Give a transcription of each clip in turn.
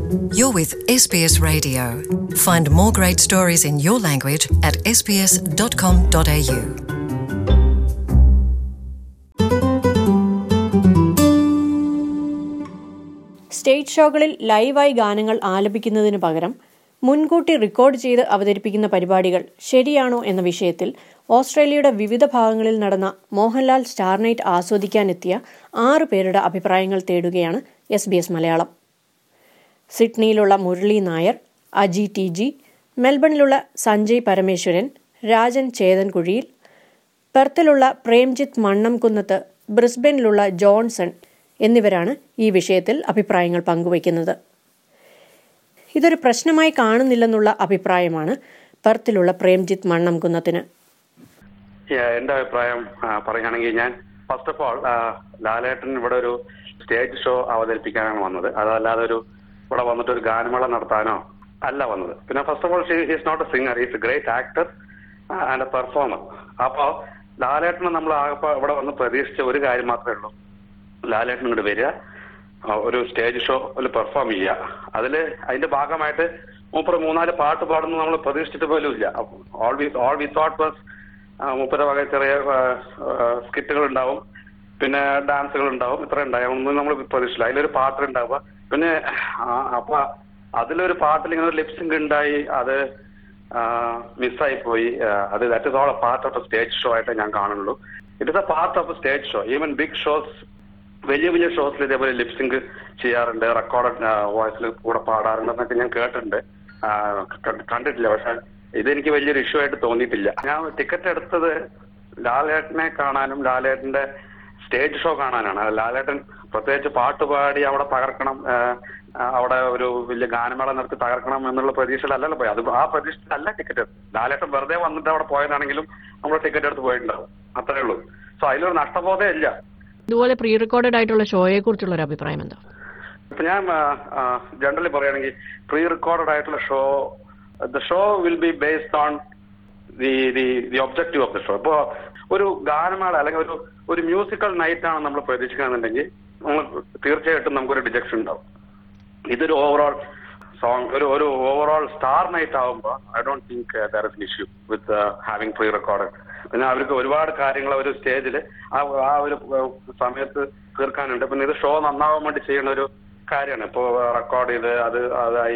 You're with SBS Radio. Find more great stories in your language at sbs.com.au. Stage ഷോകളിൽ ലൈവായി ഗാനങ്ങൾ ആലപിക്കുന്നതിന് പകരം മുൻകൂട്ടി റെക്കോർഡ് ചെയ്ത് അവതരിപ്പിക്കുന്ന പരിപാടികൾ ശരിയാണോ എന്ന വിഷയത്തിൽ ഓസ്ട്രേലിയയുടെ വിവിധ ഭാഗങ്ങളിൽ നടന്ന മോഹൻലാൽ സ്റ്റാർ നൈറ്റ് ആസ്വദിക്കാനെത്തിയ ആറ് പേരുടെ അഭിപ്രായങ്ങൾ തേടുകയാണ് എസ് ബി എസ് മലയാളം സിഡ്നിയിലുള്ള മുരളി നായർ അജി ടി ജി മെൽബണിലുള്ള സഞ്ജയ് പരമേശ്വരൻ രാജൻ ചേതൻകുഴിയിൽ പെർത്തിലുള്ള പ്രേംജിത്ത് മണ്ണംകുന്നത്ത് ബ്രിസ്ബനിലുള്ള ജോൺസൺ എന്നിവരാണ് ഈ വിഷയത്തിൽ അഭിപ്രായങ്ങൾ പങ്കുവയ്ക്കുന്നത് ഇതൊരു പ്രശ്നമായി കാണുന്നില്ലെന്നുള്ള അഭിപ്രായമാണ് പെർത്തിലുള്ള പ്രേംജിത്ത് മണ്ണംകുന്നത്തിന് Yeah, എന്റെ അഭിപ്രായം ആ, പറയുകയാണെങ്കിൽ ഞാൻ ഫസ്റ്റ് ഓഫ് ഓൾ ലാലേട്ടൻ ഇവിടെ ഒരു സ്റ്റേജ് ഷോ അവതരിപ്പിക്കാനാണ് വന്നത് അതല്ലാതെ ഒരു ഇവിടെ വന്നിട്ട് ഒരു ഗാനമേള നടത്താനോ അല്ല വന്നത് പിന്നെ first of all she's not a singer is a great actor and a performer അപ്പോ ലാലേട്ടന് നമ്മൾ ആകെ ഇവിടെ വന്ന് പ്രതീക്ഷിച്ച ഒരു കാര്യം മാത്രമേ ഉള്ളൂ ലാലേട്ടൻ ഇങ്ങോട്ട് വരിക ആ, ഒരു സ്റ്റേജ് ഷോ പെർഫോം ചെയ്യുക അതില് അതിന്റെ ഭാഗമായിട്ട് മൂപ്പർ മൂന്നാല് പാട്ട് പാടുന്നു നമ്മൾ പ്രതീക്ഷിച്ചിട്ട് പോലും ഇല്ല all we all we thought was മൂപ്പര വക ചെറിയ സ്കിറ്റുകൾ ഉണ്ടാവും പിന്നെ ഡാൻസുകൾ ഉണ്ടാവും ഇത്ര ഉണ്ടാവും ഒന്നും നമ്മൾ പ്രതീക്ഷിച്ചില്ല അതിലൊരു പാട്ട് ഉണ്ടാവുക പിന്നെ ആ, അപ്പൊ അതിലൊരു പാട്ടിൽ ഇങ്ങനെ ഒരു ലിപ്സിംഗ് ഉണ്ടായി അത് മിസ്സായി പോയി ആ, അത് that is all a part of a stage show ആയിട്ട് ഞാൻ കാണുള്ളൂ it is a part of a stage show even big shows വലിയ വലിയ ഷോസിൽ ഇതേപോലെ ലിപ്സിംഗ് ചെയ്യാറുണ്ട് റെക്കോർഡ് വോയിസിൽ കൂടെ പാടാറുണ്ട് എന്നൊക്കെ ഞാൻ കേട്ടിട്ടുണ്ട് ആ, ക- കണ്ടിട്ടില്ല പക്ഷെ ഇതെനിക്ക് വലിയൊരു ഇഷ്യൂ ആയിട്ട് തോന്നിയിട്ടില്ല ഞാൻ ടിക്കറ്റ് എടുത്തത് ലാലേട്ടനെ കാണാനും ലാലേട്ടന്റെ സ്റ്റേജ് ഷോ കാണാനാണ് അത് ലാലേട്ടൻ പ്രത്യേകിച്ച് പാട്ട് പാടി അവിടെ തകർക്കണം ആ, ആ, അവിടെ ഒരു വലിയ ഗാനമേള നടത്തി തകർക്കണം എന്നുള്ള പ്രതീക്ഷയിലല്ലല്ലോ പോയി അത് ആ പ്രതീക്ഷയിലല്ല ടിക്കറ്റ് ലാലേട്ടൻ വെറുതെ വന്നിട്ട് അവിടെ പോയതാണെങ്കിലും നമ്മൾ ടിക്കറ്റ് എടുത്ത് പോയിട്ടുണ്ടാവും അത്രേ ഉള്ളൂ സോ അതിലൊരു നഷ്ടബോധം ഇല്ല ഇതുപോലെ പ്രീ റെക്കോർഡഡ് ആയിട്ടുള്ള ഷോയെ കുറിച്ചുള്ള ഒരു അഭിപ്രായം എന്താ ഇപ്പൊ ഞാൻ ജനറലി പറയുകയാണെങ്കിൽ പ്രീ റെക്കോർഡഡ് ആയിട്ടുള്ള show the show will be based on the the the objective of the show ഇപ്പോ ഒരു ഗാനമേള അല്ലെങ്കിൽ ഒരു ഒരു മ്യൂസിക്കൽ നൈറ്റ് ആണ് നമ്മൾ പ്രതീക്ഷിക്കുകയാണെന്നുണ്ടെങ്കിൽ നമ്മൾ തീർച്ചയായിട്ടും നമുക്കൊരു ഡിജക്ഷൻ ഉണ്ടാവും ഇതൊരു ഓവറോൾ സോങ് ഒരു ഒരു ഓവറോൾ സ്റ്റാർ നൈറ്റ് ആവുമ്പോൾ I don't think there is issue with having pre record പിന്നെ അവർക്ക് ഒരുപാട് കാര്യങ്ങൾ ഒരു സ്റ്റേജിൽ ആ ആ ഒരു ഏഹ്, സമയത്ത് തീർക്കാനുണ്ട് പിന്നെ ഇത് ഷോ നന്നാവാൻ വേണ്ടി ചെയ്യുന്ന ഒരു കാര്യമാണ് ഇപ്പോ റെക്കോർഡ് ചെയ്ത് അത് അതായി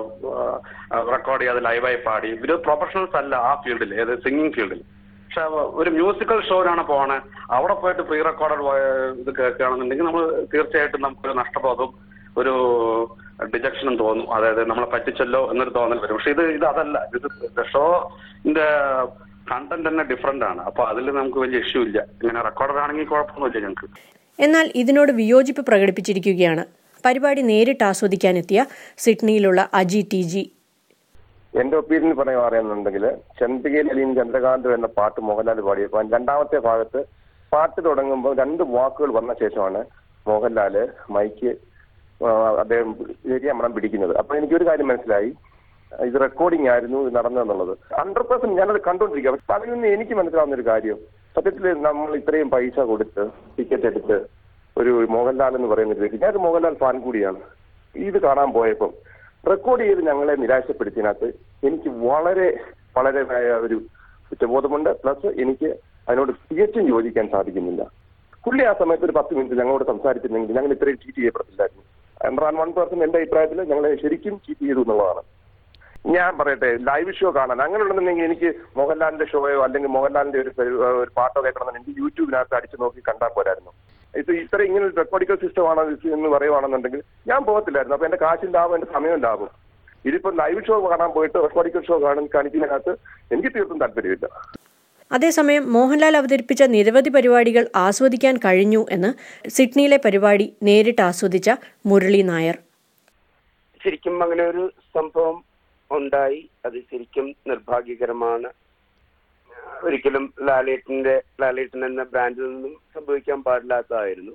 റെക്കോർഡ് ചെയ്ത് ലൈവായി പാടി ഇവര് പ്രൊഫഷണൽസ് അല്ല ആ ഫീൽഡിൽ ഏത് സിംഗിങ് ഫീൽഡിൽ പക്ഷെ ഒരു മ്യൂസിക്കൽ ഷോയിലാണ് പോണേ അവിടെ പോയിട്ട് പ്രീ റെക്കോർഡഡ് ഇത് കേൾക്കുകയാണെന്നുണ്ടെങ്കിൽ നമ്മൾ തീർച്ചയായിട്ടും നമുക്കൊരു നഷ്ടബോധവും ഒരു ഡിജക്ഷനും തോന്നും അതായത് നമ്മളെ പറ്റിച്ചല്ലോ എന്നൊരു തോന്നൽ വരും പക്ഷെ ഇത് ഇത് അതല്ല ഇത് ഷോന്റെ കണ്ടന്റ് തന്നെ ഡിഫറെന്റ് ആണ് അപ്പൊ അതിൽ നമുക്ക് വലിയ ഇഷ്യൂ ഇല്ല ഇങ്ങനെ റെക്കോർഡഡ് ആണെങ്കിൽ കുഴപ്പമൊന്നുമില്ല ഞങ്ങൾക്ക് എന്നാൽ ഇതിനോട് വിയോജിപ്പ് പ്രകടിപ്പിച്ചിരിക്കുകയാണ് പരിപാടി നേരിട്ട് ആസ്വദിക്കാനെത്തിയ സിഡ്നിയിലുള്ള അജി ടി ജി എന്റെ ഒപ്പീനിയൻ പറയുകയാണെന്നുണ്ടെങ്കിൽ ചന്ദ്രികയിൽ അലിയും ചന്ദ്രകാന്ത് എന്ന പാട്ട് മോഹൻലാൽ പാടിയപ്പോൾ രണ്ടാമത്തെ ഭാഗത്ത് പാട്ട് തുടങ്ങുമ്പോൾ രണ്ട് വാക്കുകൾ വന്ന ശേഷമാണ് മോഹൻലാല് മൈക്ക് ആ, അദ്ദേഹം ശരിയമ്മണം പിടിക്കുന്നത് അപ്പൊ എനിക്കൊരു കാര്യം മനസ്സിലായി ഇത് റെക്കോർഡിംഗ് ആയിരുന്നു ഇത് നടന്നതെന്നുള്ളത് ഹൺഡ്രഡ് പെർസെന്റ് ഞാനത് കണ്ടോണ്ടിരിക്കുക പക്ഷെ അതിൽ നിന്ന് എനിക്ക് മനസ്സിലാവുന്ന ഒരു കാര്യം സത്യത്തിൽ നമ്മൾ ഇത്രയും പൈസ കൊടുത്ത് ടിക്കറ്റ് എടുത്ത് ഒരു മോഹൻലാൽ എന്ന് പറയുന്ന ഒരു വ്യക്തി ഞാനൊരു മോഹൻലാൽ ഫാൻ കൂടിയാണ് ഇത് കാണാൻ പോയപ്പം റെക്കോർഡ് ചെയ്ത് ഞങ്ങളെ നിരാശപ്പെടുത്തിയതിനകത്ത് എനിക്ക് വളരെ വളരെ ഒരു കുറ്റബോധമുണ്ട് പ്ലസ് എനിക്ക് അതിനോട് തികച്ചും യോജിക്കാൻ സാധിക്കുന്നില്ല പുള്ളി ആ സമയത്ത് ഒരു പത്ത് മിനിറ്റ് ഞങ്ങളോട് സംസാരിച്ചിരുന്നെങ്കിൽ ഞങ്ങൾ ഇത്രയും ചീറ്റ് ചെയ്യപ്പെടത്തില്ലായിരുന്നു ഹൺഡ്രഡ് വൺ പേഴ്സെന്റ് എന്റെ അഭിപ്രായത്തിൽ ഞങ്ങളെ ശരിക്കും ചീറ്റ് ചെയ്തു എന്നുള്ളതാണ് ഞാൻ പറയട്ടെ ലൈവ് ഷോ കാണാൻ അങ്ങനെ ഉണ്ടെന്നുണ്ടെങ്കിൽ എനിക്ക് മോഹൻലാലിന്റെ ഷോയോ അല്ലെങ്കിൽ മോഹൻലാലിന്റെ ഒരു പരി- ഒരു പാട്ടോ കേൾക്കണമെന്നുണ്ടെങ്കിൽ യൂട്യൂബിനകത്ത് അടിച്ചു നോക്കി കണ്ടാൽ പോരായിരുന്നു ഇത് ഇത്ര ഇങ്ങനെ ഒരു റെക്കോർഡിക്കൽ സിസ്റ്റം ആണ് ഇത് എന്ന് പറയുവാണെന്നുണ്ടെങ്കിൽ ഞാൻ പോകത്തില്ലായിരുന്നു അപ്പൊ എന്റെ കാശും ലാഭം എന്റെ സമയവും ലാഭം ഇതിപ്പോ ലൈവ് ഷോ കാണാൻ പോയിട്ട് റെക്കോർഡിക്കൽ ഷോ കാണാൻ കാണിക്കുന്നതിനകത്ത് എനിക്ക് തീർത്തും താല്പര്യമില്ല അതേസമയം മോഹൻലാൽ അവതരിപ്പിച്ച നിരവധി പരിപാടികൾ ആസ്വദിക്കാൻ കഴിഞ്ഞു എന്ന് സിഡ്നിയിലെ പരിപാടി നേരിട്ട് ആസ്വദിച്ച മുരളി നായർ ശരിക്കും അങ്ങനെ ഒരു സംഭവം ഉണ്ടായി അത് ശരിക്കും നിർഭാഗ്യകരമാണ് ഒരിക്കലും ലാലേട്ടന്റെ ലാലേട്ടൻ എന്ന ബ്രാൻഡിൽ നിന്നും സംഭവിക്കാൻ പാടില്ലാത്തതായിരുന്നു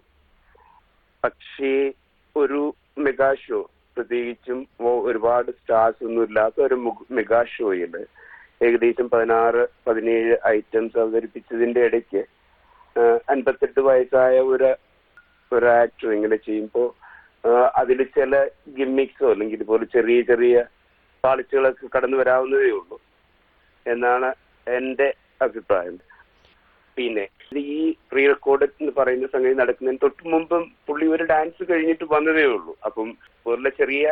പക്ഷേ ഒരു മെഗാ ഷോ പ്രത്യേകിച്ചും ഒ- ഒരുപാട് സ്റ്റാർസ് ഒന്നും ഇല്ലാത്ത ഒരു മുഗ്- മെഗാ ഷോയിൽ ഏകദേശം പതിനാറ് പതിനേഴ് ഐറ്റംസ് അവതരിപ്പിച്ചതിന്റെ ഇടയ്ക്ക് അൻപത്തെട്ട് വയസ്സായ ഒരു ഒരു ആക്ടർ ഇങ്ങനെ ചെയ്യുമ്പോൾ അതിൽ ചില ഗിമ്മിക്സോ അല്ലെങ്കിൽ ഇതുപോലെ ചെറിയ ചെറിയ പാളിച്ചകളൊക്കെ കടന്നു വരാവുന്നതേ ഉള്ളൂ എന്നാണ് എന്റെ അഭിപ്രായം പിന്നെ ഈ പ്രീ റെക്കോർഡ് എന്ന് പറയുന്ന സംഗതി നടക്കുന്നതിന് തൊട്ട് മുമ്പും പുള്ളി ഒരു ഡാൻസ് കഴിഞ്ഞിട്ട് വന്നതേ ഉള്ളൂ അപ്പം പോലുള്ള ചെറിയ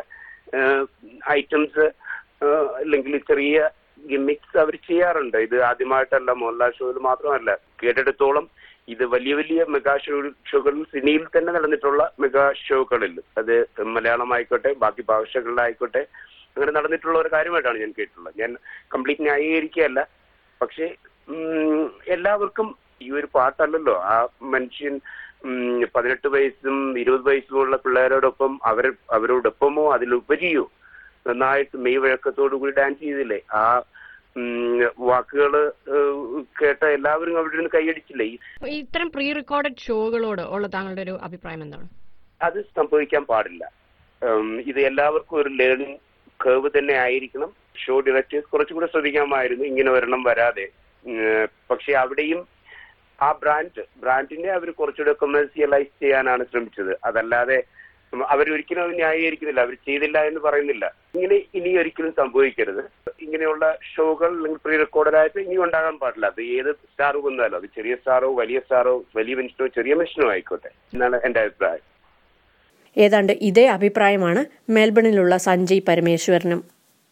ഐറ്റംസ് അല്ലെങ്കിൽ ചെറിയ ഗിമ്മിക്സ് അവർ ചെയ്യാറുണ്ട് ഇത് ആദ്യമായിട്ടല്ല മോഹൻലാൽ ഷോയിൽ മാത്രമല്ല കേട്ടിടത്തോളം ഇത് വലിയ വലിയ മെഗാ ഷോ ഷോകളിൽ സിനിമയിൽ തന്നെ നടന്നിട്ടുള്ള മെഗാ ഷോകളിൽ അത് മലയാളമായിക്കോട്ടെ ബാക്കി ഭാഷകളിലായിക്കോട്ടെ അങ്ങനെ നടന്നിട്ടുള്ള ഒരു കാര്യമായിട്ടാണ് ഞാൻ കേട്ടിട്ടുള്ളത് ഞാൻ കംപ്ലീറ്റ് ന്യായീകരിക്കുകയല്ല പക്ഷേ ഉം, എല്ലാവർക്കും ഈ ഒരു പാട്ടല്ലല്ലോ ആ മനുഷ്യൻ ഉം, പതിനെട്ട് വയസ്സും ഇരുപത് വയസ്സുമുള്ള പിള്ളേരോടൊപ്പം അവർ അവരോടൊപ്പമോ അതിലുപരിയോ നന്നായിട്ട് മെയ് വഴക്കത്തോടു കൂടി ഡാൻസ് ചെയ്തില്ലേ ആ വാക്കുകൾ കേട്ട എല്ലാവരും അവിടെ നിന്ന് കൈയടിച്ചില്ലേ ഈ ഇത്തരം പ്രീ റെക്കോർഡഡ് ഷോകളോട് ഉള്ള താങ്കളുടെ ഒരു അഭിപ്രായം എന്താണ് അത് സംഭവിക്കാൻ പാടില്ല ഉം, ഇത് എല്ലാവർക്കും ഒരു ലേണിംഗ് കേവ് തന്നെ ആയിരിക്കണം ഷോ ഡയറക്ടേഴ്സ് കുറച്ചുകൂടെ ശ്രദ്ധിക്കാമായിരുന്നു ഇങ്ങനെ ഒരെണ്ണം വരാതെ ഉം, പക്ഷെ അവിടെയും ആ ബ്രാൻഡ് ബ്രാൻഡിനെ അവർ കുറച്ചുകൂടെ കൊമേഴ്സ്യലൈസ് ചെയ്യാനാണ് ശ്രമിച്ചത് അതല്ലാതെ അവരൊരിക്കലും അത് ന്യായീകരിക്കുന്നില്ല അവർ ചെയ്തില്ല എന്ന് പറയുന്നില്ല ഇങ്ങനെ ഇനി ഒരിക്കലും സംഭവിക്കരുത് ഇങ്ങനെയുള്ള ഷോകൾ അല്ലെങ്കിൽ പ്രീ റെക്കോർഡറായിട്ട് ഇനി ഉണ്ടാകാൻ പാടില്ല അത് ഏത് സ്റ്റാർ വന്നാലോ അത് ചെറിയ സ്റ്റാറോ വലിയ സ്റ്റാറോ വലിയ മനുഷ്യനോ ചെറിയ മനുഷ്യനോ ആയിക്കോട്ടെ എന്നാണ് എന്റെ അഭിപ്രായം ഏതാണ്ട് ഇതേ അഭിപ്രായമാണ് മെൽബണിലുള്ള സഞ്ജയ് പരമേശ്വരനും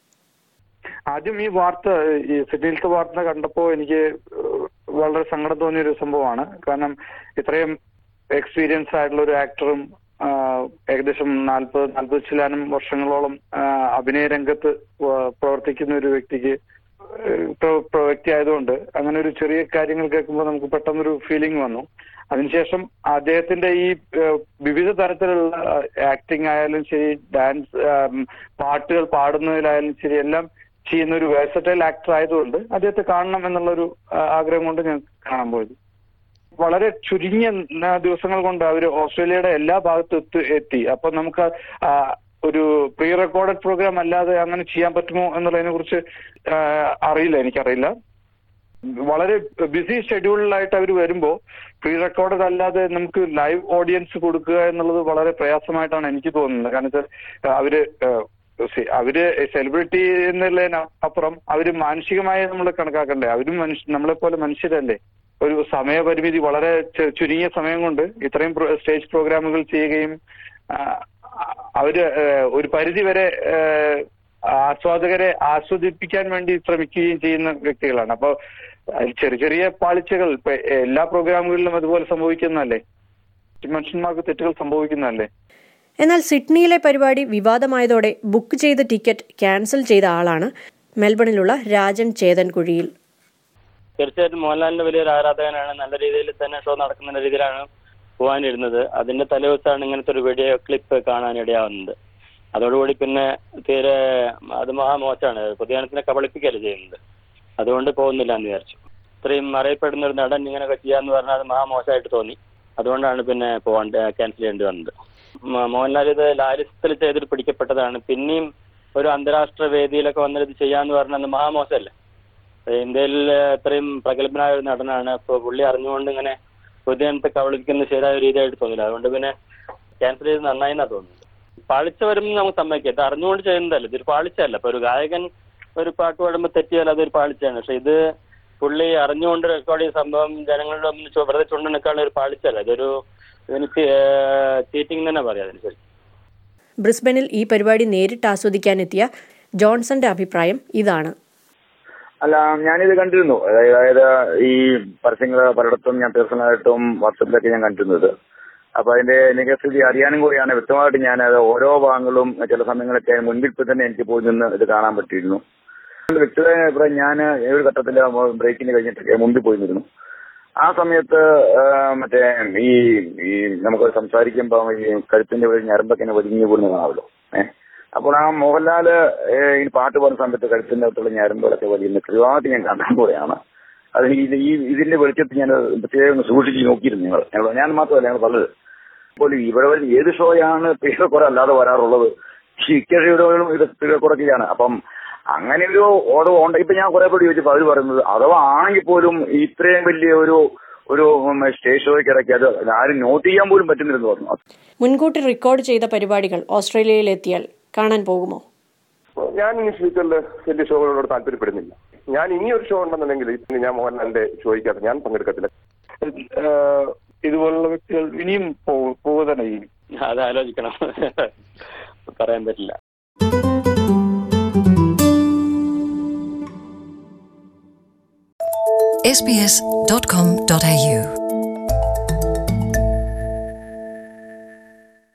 ആദ്യം ഈ വാർത്ത ഈ സിഡ്നിയിലത്തെ വാർത്ത കണ്ടപ്പോ എനിക്ക് ഏഹ്, വളരെ സങ്കടം തോന്നിയ ഒരു സംഭവമാണ് കാരണം ഇത്രയും എക്സ്പീരിയൻസ് ആയിട്ടുള്ള ഒരു ആക്ടറും ആഹ്, ഏകദേശം നാൽപ്പത് നാൽപ്പത് ശിലാനം വർഷങ്ങളോളം ആഹ്, അഭിനയ രംഗത്ത് വ- പ്രവർത്തിക്കുന്ന ഒരു വ്യക്തിക്ക് ഏഹ്, പ്ര- പ്ര- വ്യക്തി ആയതുകൊണ്ട് അങ്ങനെ ഒരു ചെറിയ കാര്യങ്ങൾ കേൾക്കുമ്പോൾ നമുക്ക് പെട്ടെന്നൊരു ഫീലിംഗ് വന്നു അതിനുശേഷം അദ്ദേഹത്തിന്റെ ഈ ഏഹ്, വിവിധ തരത്തിലുള്ള ആക്ടിങ് ആയാലും ശരി ഡാൻസ് ആം, പാട്ടുകൾ പാടുന്നതിലായാലും ശരി എല്ലാം ചെയ്യുന്ന ഒരു വേഴ്സറ്റൈൽ ആക്ടർ ആയതുകൊണ്ട് അദ്ദേഹത്തെ കാണണം എന്നുള്ളൊരു ആ, ആഗ്രഹം കൊണ്ട് ഞാൻ കാണാൻ പോയത് വളരെ ചുരുങ്ങിയ ന- ദിവസങ്ങൾ കൊണ്ട് അവർ ഓസ്ട്രേലിയയുടെ എല്ലാ ഭാഗത്തും എത്തി എത്തി അപ്പൊ നമുക്ക് ആ, ഒരു പ്രീ റെക്കോർഡഡ് പ്രോഗ്രാം അല്ലാതെ അങ്ങനെ ചെയ്യാൻ പറ്റുമോ എന്നുള്ളതിനെ കുറിച്ച് ആ, അറിയില്ല എനിക്കറിയില്ല വളരെ ബിസി ഷെഡ്യൂളിലായിട്ട് അവർ വരുമ്പോൾ പ്രീ റെക്കോർഡഡ് അല്ലാതെ നമുക്ക് ലൈവ് ഓഡിയൻസ് കൊടുക്കുക എന്നുള്ളത് വളരെ പ്രയാസമായിട്ടാണ് എനിക്ക് തോന്നുന്നത് കാരണം വെച്ചാൽ അവര് ഏഹ്, സി- അവര് സെലിബ്രിറ്റി എന്നുള്ളതിന് അപ്പുറം അവര് മാനസികമായി നമ്മൾ കണക്കാക്കണ്ടേ അവരും മനുഷ്യ നമ്മളെ പോലെ മനുഷ്യരല്ലേ ഒരു സമയപരിമിതി വളരെ ചു- ചുരുങ്ങിയ സമയം കൊണ്ട് ഇത്രയും പ്രോ- സ്റ്റേജ് പ്രോഗ്രാമുകൾ ചെയ്യുകയും ആ, അവര് ഏഹ്, ഒരു പരിധി വരെ ഏഹ്, ആസ്വാദകരെ ആസ്വദിപ്പിക്കാൻ വേണ്ടി ശ്രമിക്കുകയും ചെയ്യുന്ന വ്യക്തികളാണ് അപ്പൊ അതിൽ ചെറിയ ചെറിയ പാളിച്ചകൾ ഇപ്പൊ എല്ലാ പ്രോഗ്രാമുകളിലും അതുപോലെ സംഭവിക്കുന്നതല്ലേ മനുഷ്യന്മാർക്ക് തെറ്റുകൾ സംഭവിക്കുന്നതല്ലേ എന്നാൽ സിഡ്നിയിലെ പരിപാടി വിവാദമായതോടെ ബുക്ക് ചെയ്ത ടിക്കറ്റ് ക്യാൻസൽ ചെയ്ത ആളാണ് മെൽബണിലുള്ള രാജൻ ചേതൻകുഴിയിൽ തീർച്ചയായിട്ടും മോഹൻലാലിന്റെ വലിയൊരു ആരാധകനാണ് നല്ല രീതിയിൽ തന്നെ ഷോ നടക്കുന്ന രീതിയിലാണ് പോകാനിരുന്നത് അതിന്റെ തലേദിവസമാണ് ഇങ്ങനത്തെ ഒരു വീഡിയോ ക്ലിപ്പ് കാണാൻ ഇടയാവുന്നത് അതോടുകൂടി പിന്നെ തീരെ അത് മഹാമോശമാണ് പൊതുജനത്തിനെ കബളിപ്പിക്കുകയല്ലേ ചെയ്യുന്നത് അതുകൊണ്ട് പോകുന്നില്ല എന്ന് വിചാരിച്ചു ഇത്രയും അറിയപ്പെടുന്ന ഒരു നടൻ ഇങ്ങനെയൊക്കെ ചെയ്യാന്ന് പറഞ്ഞാൽ അത് മഹാമോശമായിട്ട് തോന്നി അതുകൊണ്ടാണ് പിന്നെ പോകാൻ ക്യാൻസൽ ചെയ്യേണ്ടി വന്നത് മ- മോഹൻലാൽ ഇത് ലാലിസ്യത്തിൽ ചെയ്തിട്ട് പിടിക്കപ്പെട്ടതാണ് പിന്നെയും ഒരു അന്താരാഷ്ട്ര വേദിയിലൊക്കെ വന്നിട്ട് ഇത് ചെയ്യാന്ന് പറഞ്ഞാൽ അത് മഹാമോശമല്ലേ ഇന്ത്യയിൽ ഇത്രയും പ്രഗത്ഭനായ ഒരു നടനാണ് അപ്പൊ പുള്ളി അറിഞ്ഞുകൊണ്ട് ഇങ്ങനെ പൊതുജനത്തെ കബളിപ്പിക്കുന്ന ശരിയായ ഒരു രീതിയായിട്ട് തോന്നില്ല അതുകൊണ്ട് പിന്നെ ക്യാൻസൽ ചെയ്ത് നന്നായി എന്നാ തോന്നുന്നത് പാളിച്ച വരുമ്പോൾ നമുക്ക് സമ്മതിക്കാം ഇത് അറിഞ്ഞുകൊണ്ട് ചെയ്യുന്നതല്ല ഇതൊരു പാളിച്ചയല്ല ഇപ്പൊ ഒരു ഗായകൻ ഒരു പാട്ട് പാടുമ്പോൾ തെറ്റിയാൽ അതൊരു പാളിച്ചയാണ് പക്ഷെ ഇത് പുള്ളി അറിഞ്ഞുകൊണ്ട് റെക്കോർഡ് ചെയ്ത സംഭവം ജനങ്ങളുടെ മുന്നിൽ ചു- വെറുതെ ചുണ്ടെടുക്കാനുള്ള ഒരു പാളിച്ചല്ല ഇതൊരു ഇതിന് ചീറ്റിംഗ് തന്നെ പറയാം അതിന് ശരി ബ്രിസ്ബനിൽ ഈ പരിപാടി നേരിട്ട് ആസ്വദിക്കാനെത്തിയ ജോൺസന്റെ അഭിപ്രായം ഇതാണ് അല്ല ഞാനിത് കണ്ടിരുന്നു അതായത് ഈ പരസ്യങ്ങൾ പലയിടത്തും ഞാൻ പേഴ്സണലായിട്ടും വാട്സപ്പിലൊക്കെ ഞാൻ കണ്ടിരുന്നത് അപ്പൊ അതിന്റെ നികസ്ഥിതി അറിയാനും കൂടിയാണ് വ്യക്തമായിട്ട് ഞാൻ അത് ഓരോ ഭാഗങ്ങളും ചില സമയങ്ങളൊക്കെ മുൻപിൽ തന്നെ എനിക്ക് പോയി നിന്ന് ഇത് കാണാൻ പറ്റിയിരുന്നു വ്യക്തിപരമായ അഭിപ്രായം ഞാൻ ഒരു ഘട്ടത്തിൽ ബ്രേക്കിന് കഴിഞ്ഞിട്ടൊക്കെ മുമ്പിൽ പോയി നിന്നു ആ സമയത്ത് ആ, മറ്റേ ഈ ഈ നമുക്ക് സംസാരിക്കുമ്പോൾ ഈ കഴുത്തിന്റെ ഒരു ഞരമ്പൊക്കെ ഇങ്ങനെ വലിഞ്ഞു കൂടുന്നതാണല്ലോ ഏഹ് അപ്പോൾ ആ മോഹൻലാല് ഏഹ്, ഈ പാട്ട് പാടുന്ന സമയത്ത് കഴുത്തിന്റെ അകത്തുള്ള ഞരമ്പുകളൊക്കെ വലിയ കൃത്യമായിട്ട് ഞാൻ കണ്ടാൻ കൂടെയാണ് അത് ഈ ഈ ഇതിന്റെ വെളിച്ചത്തിൽ ഞാൻ പ്രത്യേകം ഒന്ന് സൂക്ഷിച്ച് നോക്കിയിരുന്നു ഞങ്ങൾ ഞങ്ങൾ ഞാൻ മാത്രമല്ല ഞങ്ങൾ പറഞ്ഞത് അപ്പോൾ ഇവിടെ വരുന്ന ഏത് ഷോയാണ് പീഴക്കുറ അല്ലാതെ വരാറുള്ളത് മിക്ക ഷോകളും ഇത് പീഴക്കുറക്കുകയാണ് അപ്പം അങ്ങനെ ഒരു ഓർഡർ ഉണ്ട് ഇപ്പൊ ഞാൻ കുറെ പേര് ചോദിച്ചപ്പോൾ അവർ പറയുന്നത് അഥവാ ആണെങ്കിൽ പോലും ഇത്രയും വലിയ ഒരു ഒരു ഉം, സ്റ്റേജ് ഷോയ്ക്ക് ഇറക്കി അത് ആരും നോട്ട് ചെയ്യാൻ പോലും പറ്റുന്നില്ലെന്ന് പറഞ്ഞു മുൻകൂട്ടി റെക്കോർഡ് ചെയ്ത പരിപാടികൾ ഓസ്ട്രേലിയയിൽ എത്തിയാൽ കാണാൻ പോകുമോ ഞാൻ ഇനി ഫ്യൂച്ചറിൽ വലിയ ഷോകളോട് താല്പര്യപ്പെടുന്നില്ല ഞാൻ ഇനി ഒരു ഷോ ഉണ്ടെന്നുണ്ടെങ്കിൽ ഇനി ഞാൻ മോഹൻലാലിന്റെ ഷോയ്ക്കകത്ത് ഞാൻ പങ്കെടുക്കത്തില്ല ഏഹ് ഇതുപോലുള്ള വ്യക്തികൾ ഇനിയും പോ- പോവുക തന്നെ ചെയ്യും അത് ആലോചിക്കണം പറയാൻ പറ്റില്ല sbs.com.au